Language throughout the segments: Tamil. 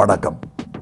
வணக்கம்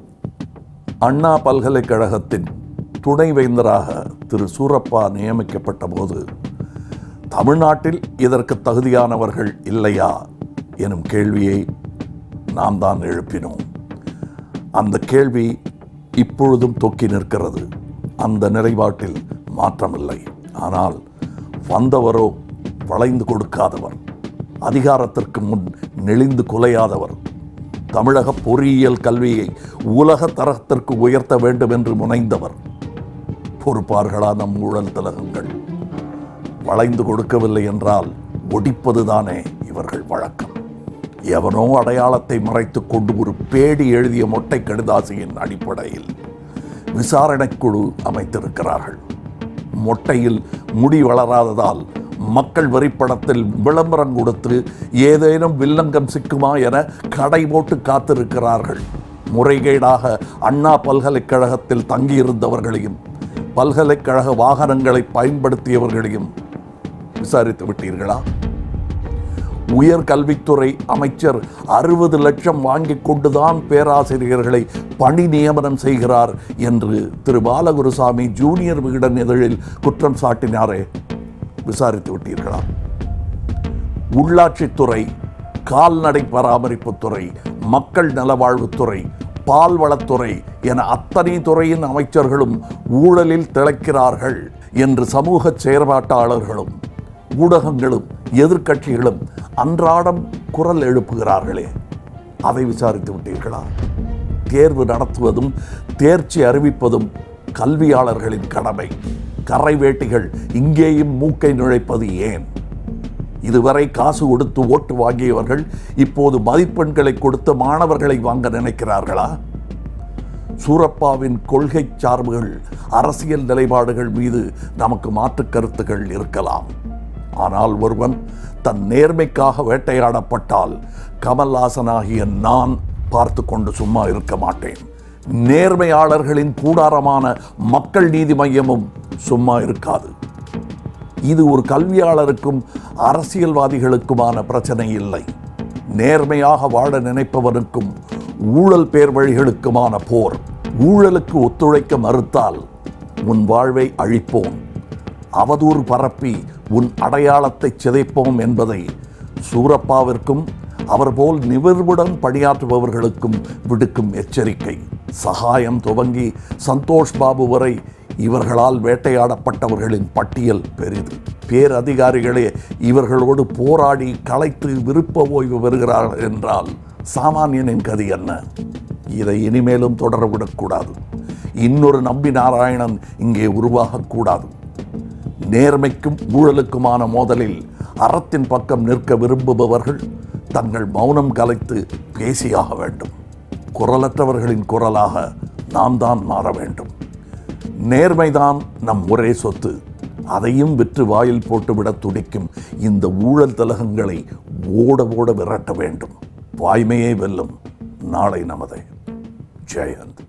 அண்ணா பல்கலைக்கழகத்தின் துணைவேந்தராக திரு சூரப்பா நியமிக்கப்பட்ட போது தமிழ்நாட்டில் இதற்கு தகுதியானவர்கள் இல்லையா எனும் கேள்வியை நாம் தான் எழுப்பினோம் அந்த கேள்வி இப்பொழுதும் தொக்கி நிற்கிறது அந்த நிலைப்பாட்டில் மாற்றமில்லை ஆனால் வந்தவரோ வளைந்து கொடுக்காதவர் அதிகாரத்திற்கு முன் நெளிந்து குலையாதவர் தமிழக பொறியியல் கல்வியை உலக தரத்திற்கு உயர்த்த வேண்டும் என்று முனைந்தவர் பொறுப்பார்களா நம் ஊழல் திலகங்கள் வளைந்து கொடுக்கவில்லை என்றால் ஒடிப்பதுதானே இவர்கள் வழக்கம் எவனோ அடையாளத்தை மறைத்துக் கொண்டு ஒரு பேடி எழுதிய மொட்டை கடிதாசியின் அடிப்படையில் விசாரணைக்குழு அமைத்திருக்கிறார்கள் மொட்டையில் முடி வளராததால் மக்கள் வரிப்படத்தில் விளம்பரம் கொடுத்து ஏதேனும் வில்லங்கம் சிக்குமா என கடை போட்டு காத்திருக்கிறார்கள் முறைகேடாக அண்ணா பல்கலைக்கழகத்தில் தங்கியிருந்தவர்களையும் பல்கலைக்கழக வாகனங்களை பயன்படுத்தியவர்களையும் விசாரித்து விட்டீர்களா உயர்கல்வித்துறை அமைச்சர் அறுபது லட்சம் வாங்கிக் கொண்டுதான் பேராசிரியர்களை பணி நியமனம் செய்கிறார் என்று திரு பாலகுருசாமி ஜூனியர் விகடன் இதழில் குற்றம் சாட்டினாரே விசாரித்து விட்டீர்களா உள்ளாட்சித்துறை கால்நடை பராமரிப்புத்துறை மக்கள் நலவாழ்வுத்துறை பால்வளத்துறை என அத்தனை துறையின் அமைச்சர்களும் ஊழலில் திளைக்கிறார்கள் என்று சமூக செயற்பாட்டாளர்களும் ஊடகங்களும் எதிர்க்கட்சிகளும் அன்றாடம் குரல் எழுப்புகிறார்களே அதை விசாரித்து விட்டீர்களா தேர்வு நடத்துவதும் தேர்ச்சி அறிவிப்பதும் கல்வியாளர்களின் கடமை கரை வேட்டிகள் இங்கேயும் மூக்கை நுழைப்பது ஏன் இதுவரை காசு கொடுத்து ஓட்டு வாங்கியவர்கள் இப்போது மதிப்பெண்களை கொடுத்து மாணவர்களை வாங்க நினைக்கிறார்களா சூரப்பாவின் கொள்கை சார்புகள் அரசியல் நிலைப்பாடுகள் மீது நமக்கு மாற்று கருத்துகள் இருக்கலாம் ஆனால் ஒருவன் தன் நேர்மைக்காக வேட்டையாடப்பட்டால் கமல்ஹாசனாகிய நான் பார்த்து கொண்டு சும்மா இருக்க மாட்டேன் நேர்மையாளர்களின் கூடாரமான மக்கள் நீதி மையமும் சும்மா இருக்காது இது ஒரு கல்வியாளருக்கும் அரசியல்வாதிகளுக்குமான பிரச்சனை இல்லை நேர்மையாக வாழ நினைப்பவனுக்கும் ஊழல் பேர் வழிகளுக்குமான போர் ஊழலுக்கு ஒத்துழைக்க மறுத்தால் உன் வாழ்வை அழிப்போம் அவதூறு பரப்பி உன் அடையாளத்தை சிதைப்போம் என்பதை சூரப்பாவிற்கும் அவர் போல் நிமிர்வுடன் பணியாற்றுபவர்களுக்கும் விடுக்கும் எச்சரிக்கை சகாயம் துவங்கி சந்தோஷ் பாபு வரை இவர்களால் வேட்டையாடப்பட்டவர்களின் பட்டியல் பெரிது பேரதிகாரிகளே இவர்களோடு போராடி களைத்து விருப்ப ஓய்வு பெறுகிறார்கள் என்றால் சாமானியனின் கதி என்ன இதை இனிமேலும் தொடரவிடக்கூடாது இன்னொரு நம்பி நாராயணன் இங்கே உருவாகக்கூடாது நேர்மைக்கும் ஊழலுக்குமான மோதலில் அறத்தின் பக்கம் நிற்க விரும்புபவர்கள் தங்கள் மௌனம் கலைத்து பேசியாக வேண்டும் குரலற்றவர்களின் குரலாக நாம் தான் மாற வேண்டும் நேர்மைதான் நம் ஒரே சொத்து அதையும் விற்று வாயில் போட்டுவிட துடிக்கும் இந்த ஊழல் தலகங்களை ஓட ஓட விரட்ட வேண்டும் வாய்மையே வெல்லும் நாளை நமதே ஜெயந்த்